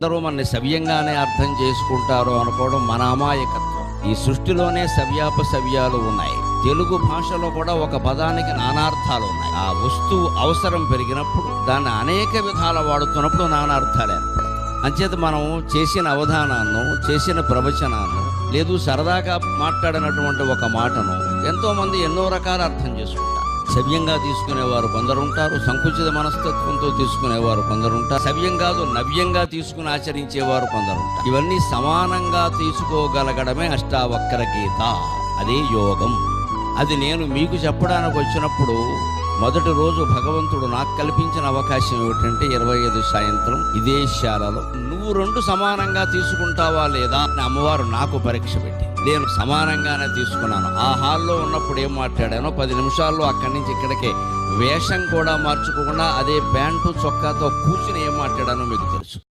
అందరూ మనని సవ్యంగానే అర్థం చేసుకుంటారు అనుకోవడం మన అమాయకత్వం ఈ సృష్టిలోనే సవ్యాపసవ్యాలు ఉన్నాయి తెలుగు భాషలో కూడా ఒక పదానికి నానార్థాలు ఉన్నాయి ఆ వస్తువు అవసరం పెరిగినప్పుడు దాన్ని అనేక విధాల వాడుతున్నప్పుడు నానార్థాలు ఏర్పడతాయి అంచేత మనం చేసిన అవధానాన్ని చేసిన ప్రవచనాన్ని లేదు సరదాగా మాట్లాడినటువంటి ఒక మాటను ఎంతో మంది ఎన్నో రకాల అర్థం చేసుకుంటారు సవ్యంగా తీసుకునేవారు కొందరు ఉంటారు సంకుచిత మనస్తత్వంతో తీసుకునేవారు కొందరు ఉంటారు సవ్యం కాదు నవ్యంగా తీసుకుని ఆచరించేవారు కొందరు ఉంటారు ఇవన్నీ సమానంగా తీసుకోగలగడమే అష్టావక్ర గీత అదే యోగం అది నేను మీకు చెప్పడానికి వచ్చినప్పుడు మొదటి రోజు భగవంతుడు నాకు కల్పించిన అవకాశం ఏమిటంటే ఇరవై ఐదు సాయంత్రం ఇదే శాలలో నువ్వు రెండు సమానంగా తీసుకుంటావా లేదా అని అమ్మవారు నాకు పరీక్ష పెట్టి నేను సమానంగానే తీసుకున్నాను ఆ హాల్లో ఉన్నప్పుడు ఏం మాట్లాడానో పది నిమిషాల్లో అక్కడి నుంచి ఇక్కడికే వేషం కూడా మార్చుకోకుండా అదే ప్యాంటు చొక్కాతో కూర్చుని ఏం మాట్లాడానో మీకు తెలుసు